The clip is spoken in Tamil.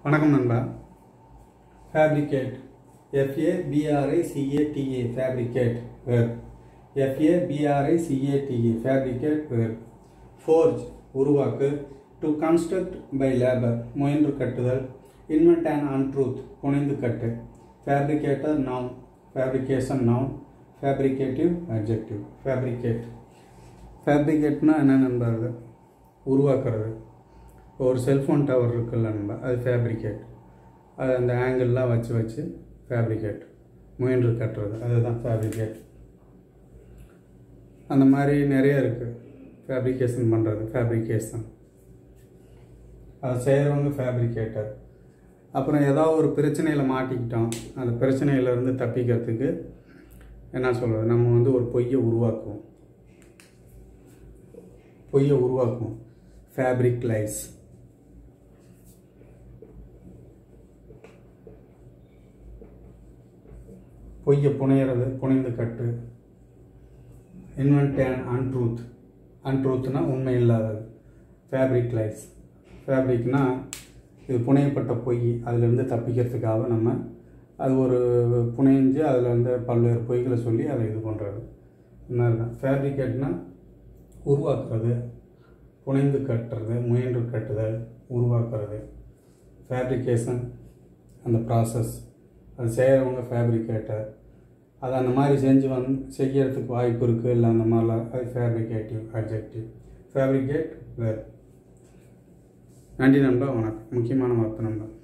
வணக்கம் நண்பா fabricate F A B R I C A T E fabricate web F A B R I C A T E fabricate web forge உருவாக்கு டு கன்ஸ்ட்ரக்ட் பை லேபர் முயன்று கட்டுதல் இன்வென்ட் அண்ட் அன்ட்ரூத் புனைந்து கட்டு fabricator noun fabrication noun fabricative adjective fabricate ஃபேப்ரிகேட்னா என்ன நண்பர்கள் உருவாக்குறது ஒரு செல்ஃபோன் டவர் இருக்குல்ல நம்ம அது ஃபேப்ரிகேட் அது அந்த ஆங்கிள்லாம் வச்சு வச்சு ஃபேப்ரிகேட் முயன்று கட்டுறது அதுதான் ஃபேப்ரிகேட் அந்த மாதிரி நிறைய இருக்குது ஃபேப்ரிகேஷன் பண்ணுறது ஃபேப்ரிகேஷன் அதை செய்கிறவங்க ஃபேப்ரிகேட்டர் அப்புறம் ஏதாவது ஒரு பிரச்சனையில் மாட்டிக்கிட்டோம் அந்த பிரச்சனையிலேருந்து தப்பிக்கிறதுக்கு என்ன சொல்கிறது நம்ம வந்து ஒரு பொய்யை உருவாக்குவோம் பொய்யை உருவாக்குவோம் ஃபேப்ரிக் லைஸ் பொய்யை புனையிறது புனைந்து கட்டு இன்வென்ட் அண்ட் அன்ட்ரூத் அன்ட்ரூத்னா உண்மை இல்லாதது ஃபேப்ரிக் லைஸ் ஃபேப்ரிக்னா இது புனையப்பட்ட பொய் அதிலிருந்து தப்பிக்கிறதுக்காக நம்ம அது ஒரு புனைஞ்சு அதில் வந்து பல்வேறு பொய்களை சொல்லி அதை இது பண்ணுறது இந்த மாதிரி தான் ஃபேப்ரிகேட்னா உருவாக்குறது புனைந்து கட்டுறது முயன்று கட்டுதல் உருவாக்குறது ஃபேப்ரிகேஷன் அந்த ப்ராசஸ் அது செய்கிறவங்க ஃபேப்ரிகேட்டர் அது அந்த மாதிரி செஞ்சு வந்து செய்யறதுக்கு வாய்ப்பு இருக்குது இல்லை அந்த மாதிரிலாம் அது ஃபேப்ரிகேட்டிவ் அப்ஜெக்டிவ் ஃபேப்ரிகேட் வேர் நன்றி நண்பா வணக்கம் முக்கியமான வார்த்தை நண்பா